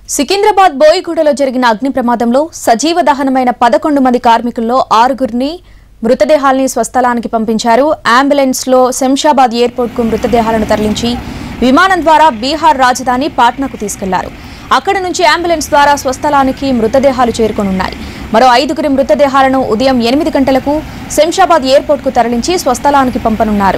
సికింద్రాబాద్ బోయిగూడలో జరిగిన అగ్ని ప్రమాదంలో సజీవ దహనమైన పదకొండు మంది కార్మికుల్లో ఆరుగురిని మృతదేహాల్ని స్వస్థలానికి పంపించారు అంబులెన్స్ లో శంషాబాద్ ఎయిర్పోర్ట్ కు మృతదేహాలను తరలించి విమానం ద్వారా బీహార్ రాజధాని పాట్నాకు తీసుకెళ్లారు అక్కడి నుంచి అంబులెన్స్ ద్వారా స్వస్థలానికి మృతదేహాలు చేరుకోనున్నాయి మరో ఐదుగురి మృతదేహాలను ఉదయం ఎనిమిది గంటలకు శంషాబాద్ ఎయిర్పోర్ట్ కు తరలించి స్వస్థలానికి పంపనున్నారు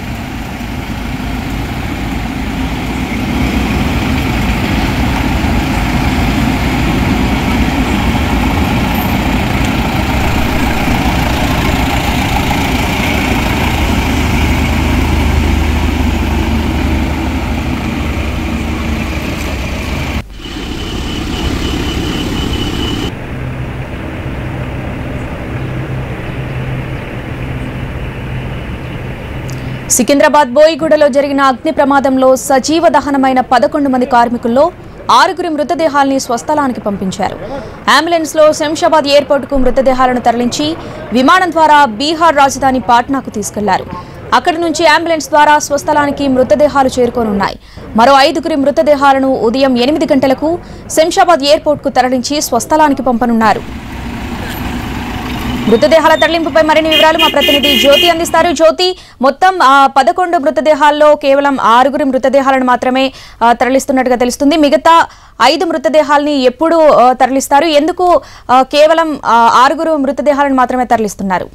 సికింద్రాబాద్ బోయిగూడలో జరిగిన అగ్ని ప్రమాదంలో సజీవ దహనమైన పదకొండు మంది కార్మికుల్లో ఆరుగురి మృతదేహాల్ని స్వస్థలానికి పంపించారు అంబులెన్స్ లో శంషాబాద్ ఎయిర్పోర్ట్ కు మృతదేహాలను తరలించి విమానం ద్వారా బీహార్ రాజధాని పాట్నాకు తీసుకెళ్లారు అక్కడి నుంచి అంబులెన్స్ ద్వారా స్వస్థలానికి మృతదేహాలు చేరుకోనున్నాయి మరో ఐదుగురి మృతదేహాలను ఉదయం ఎనిమిది గంటలకు శంషాబాద్ ఎయిర్పోర్ట్ కు తరలించి స్వస్థలానికి పంపనున్నారు మృతదేహాల తరలింపుపై మరిన్ని వివరాలు మా ప్రతినిధి జ్యోతి అందిస్తారు జ్యోతి మొత్తం ఆ, పదకొండు మృతదేహాల్లో కేవలం ఆరుగురి మృతదేహాలను మాత్రమే ఆ, తరలిస్తున్నట్టుగా తెలుస్తుంది మిగతా ఐదు మృతదేహాల్ని ఎప్పుడు ఆ, తరలిస్తారు ఎందుకు ఆ, కేవలం ఆ, ఆరుగురు మృతదేహాలను మాత్రమే తరలిస్తున్నారు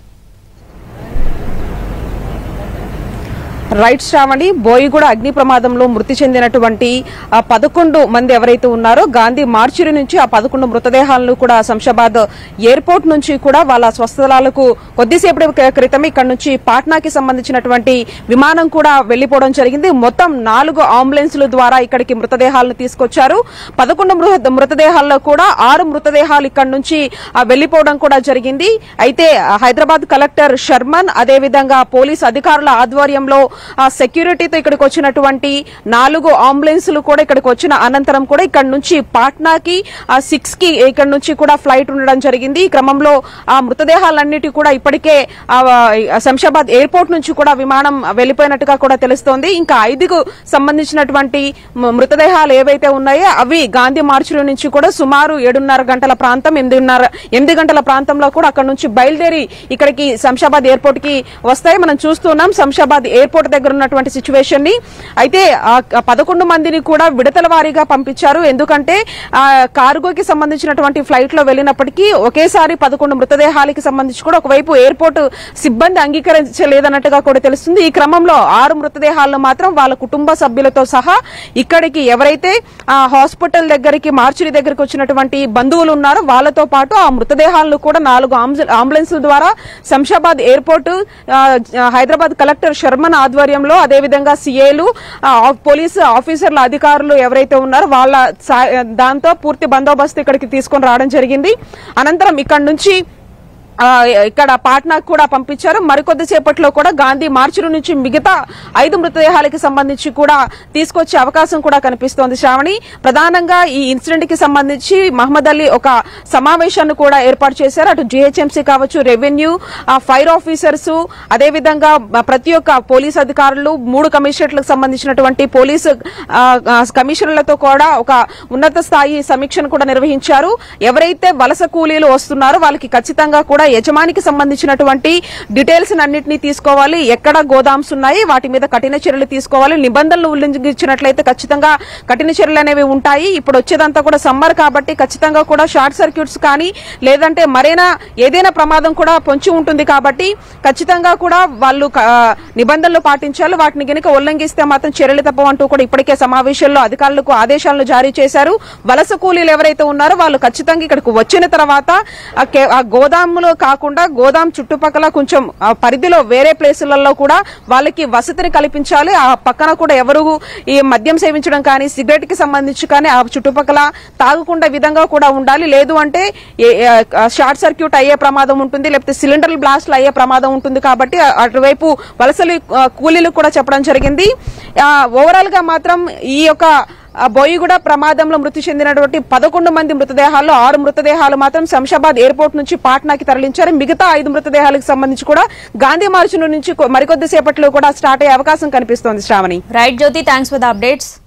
రైట్ శ్రావణి బోయిగూడ అగ్ని ప్రమాదంలో మృతి చెందినటువంటి ఆ పదకొండు మంది ఎవరైతే ఉన్నారో గాంధీ మార్చురి నుంచి ఆ పదకొండు మృతదేహాలను కూడా శంషాబాద్ ఎయిర్పోర్ట్ నుంచి కూడా వాళ్ళ స్వస్థలాలకు కొద్దిసేపటి క్రి- క్రితం ఇక్కడ నుంచి పాట్నాకి సంబంధించినటువంటి విమానం కూడా వెళ్లిపోవడం జరిగింది మొత్తం నాలుగు అంబులెన్స్ల ద్వారా ఇక్కడికి మృతదేహాలను తీసుకొచ్చారు పదకొండు మృత మృతదేహాల్లో కూడా ఆరు మృతదేహాలు ఇక్కడ నుంచి ఆ, వెళ్లిపోవడం కూడా జరిగింది అయితే ఆ, హైదరాబాద్ కలెక్టర్ శర్మన్ అదేవిధంగా పోలీస్ అధికారుల ఆధ్వర్యంలో ఆ సెక్యూరిటీతో ఇక్కడికి వచ్చినటువంటి నాలుగు అంబులెన్స్లు కూడా ఇక్కడికి వచ్చిన అనంతరం కూడా ఇక్కడ నుంచి పాట్నాకి సిక్స్ కి ఇక్కడ నుంచి కూడా ఫ్లైట్ ఉండడం జరిగింది ఈ క్రమంలో ఆ మృతదేహాలన్నిటి కూడా ఇప్పటికే ఆ, ఆ, శంషాబాద్ ఎయిర్పోర్ట్ నుంచి కూడా విమానం వెళ్లిపోయినట్టుగా కూడా తెలుస్తోంది ఇంకా ఐదుకు సంబంధించినటువంటి మ- మృతదేహాలు ఏవైతే ఉన్నాయో అవి గాంధీ మార్చుల నుంచి కూడా సుమారు ఏడున్నర గంటల ప్రాంతం ఎనిమిదిన్నర ఎనిమిది గంటల ప్రాంతంలో కూడా అక్కడ నుంచి బయలుదేరి ఇక్కడికి శంషాబాద్ ఎయిర్పోర్ట్ కి వస్తాయి మనం చూస్తున్నాం శంషాబాద్ ఎయిర్పోర్ట్ దగ్గర ఉన్నటువంటి సిచ్యువేషన్ ని అయితే ఆ ఆ పదకొండు మందిని కూడా విడతల వారీగా పంపించారు ఎందుకంటే ఆ కార్గోకి సంబంధించినటువంటి ఫ్లైట్ లో వెళ్ళినప్పటికీ ఒకేసారి పదకొండు మృతదేహాలకి సంబంధించి కూడా ఒకవైపు ఎయిర్పోర్ట్ సిబ్బంది అంగీకరించలేదన్నట్టుగా కూడా తెలుస్తుంది ఈ క్రమంలో ఆరు మృతదేహాలను మాత్రం వాళ్ళ కుటుంబ సభ్యులతో సహా ఇక్కడికి ఎవరైతే ఆ హాస్పిటల్ దగ్గరికి మార్చురి దగ్గరికి వచ్చినటువంటి బంధువులు ఉన్నారో వాళ్ళతో పాటు ఆ మృతదేహాలను కూడా నాలుగు అంబులెన్స్ ద్వారా శంషాబాద్ ఎయిర్పోర్ట్ ఆ, హైదరాబాద్ కలెక్టర్ శర్మన్ ఆధ్వర్యంలో అదేవిధంగా సీఏలు పోలీసు ఆఫీసర్ల అధికారులు ఎవరైతే ఉన్నారో వాళ్ళ సా- దాంతో పూర్తి బందోబస్తు ఇక్కడికి తీసుకొని రావడం జరిగింది అనంతరం ఇక్కడ నుంచి ఆ, ఇక్కడ పాట్నాకు కూడా పంపించారు మరికొద్ది సేపట్లో కూడా గాంధీ మార్చుల నుంచి మిగతా ఐదు మృతదేహాలకి సంబంధించి కూడా తీసుకొచ్చే అవకాశం కూడా కనిపిస్తోంది శ్రావణి ప్రధానంగా ఈ ఇన్సిడెంట్ కి సంబంధించి మహమ్మద్ అలీ ఒక సమావేశాన్ని కూడా ఏర్పాటు చేశారు అటు జీహెచ్ఎంసీ కావచ్చు రెవెన్యూ ఆ, ఫైర్ ఆఫీసర్స్ అదేవిధంగా ప్రతి ఒక్క పోలీస్ అధికారులు మూడు కమిషనర్లకు సంబంధించినటువంటి పోలీసు ఆ, ఆ, కమిషనర్లతో కూడా ఒక ఉన్నత స్థాయి సమీక్షను కూడా నిర్వహించారు ఎవరైతే వలస కూలీలు వస్తున్నారో వాళ్ళకి ఖచ్చితంగా కూడా యజమానికి సంబంధించినటువంటి డీటెయిల్స్ అన్నింటినీ తీసుకోవాలి ఎక్కడ గోదామ్స్ ఉన్నాయి వాటి మీద కఠిన చర్యలు తీసుకోవాలి నిబంధనలు ఉల్లంఘించినట్లయితే ఖచ్చితంగా కఠిన చర్యలు అనేవి ఉంటాయి ఇప్పుడు వచ్చేదంతా కూడా సమ్మర్ కాబట్టి ఖచ్చితంగా కూడా షార్ట్ సర్క్యూట్స్ కానీ లేదంటే మరైనా ఏదైనా ప్రమాదం కూడా పొంచి ఉంటుంది కాబట్టి ఖచ్చితంగా కూడా వాళ్ళు క- ఆ, నిబంధనలు పాటించాలి వాటిని గనుక ఉల్లంఘిస్తే మాత్రం చర్యలు తప్పవంటూ కూడా ఇప్పటికే సమావేశంలో అధికారులకు ఆదేశాలను జారీ చేశారు వలస కూలీలు ఎవరైతే ఉన్నారో వాళ్ళు ఖచ్చితంగా ఇక్కడికి వచ్చిన తర్వాత ఆ కే- ఆ గోదాములో కాకుండా గోదాం చుట్టుపక్కల కొంచెం ఆ పరిధిలో వేరే ప్లేసులలో కూడా వాళ్ళకి వసతిని కల్పించాలి ఆ పక్కన కూడా ఎవరు ఈ మద్యం సేవించడం కానీ సిగరెట్ కి సంబంధించి కానీ ఆ చుట్టుపక్కల తాగకుండా విధంగా కూడా ఉండాలి లేదు అంటే ఏ- ఏ- ఆ షార్ట్ సర్క్యూట్ అయ్యే ప్రమాదం ఉంటుంది లేకపోతే సిలిండర్ బ్లాస్ట్ అయ్యే ప్రమాదం ఉంటుంది కాబట్టి ఆ- అటువైపు వలసలు ఆ, కూలీలు కూడా చెప్పడం జరిగింది ఓవరాల్ గా మాత్రం ఈ యొక్క ఆ బోయిగూడ ప్రమాదంలో మృతి చెందినటువంటి పదకొండు మంది మృతదేహాల్లో ఆరు మృతదేహాలు మాత్రం శంషాబాద్ ఎయిర్పోర్ట్ నుంచి పాట్నాకి తరలించారు మిగతా ఐదు మృతదేహాలకు సంబంధించి కూడా గాంధీ మార్చు నుంచి కొ- మరికొద్ది సేపట్లో కూడా స్టార్ట్ అయ్యే అవకాశం కనిపిస్తోంది Shravani right Jyothi thanks for the updates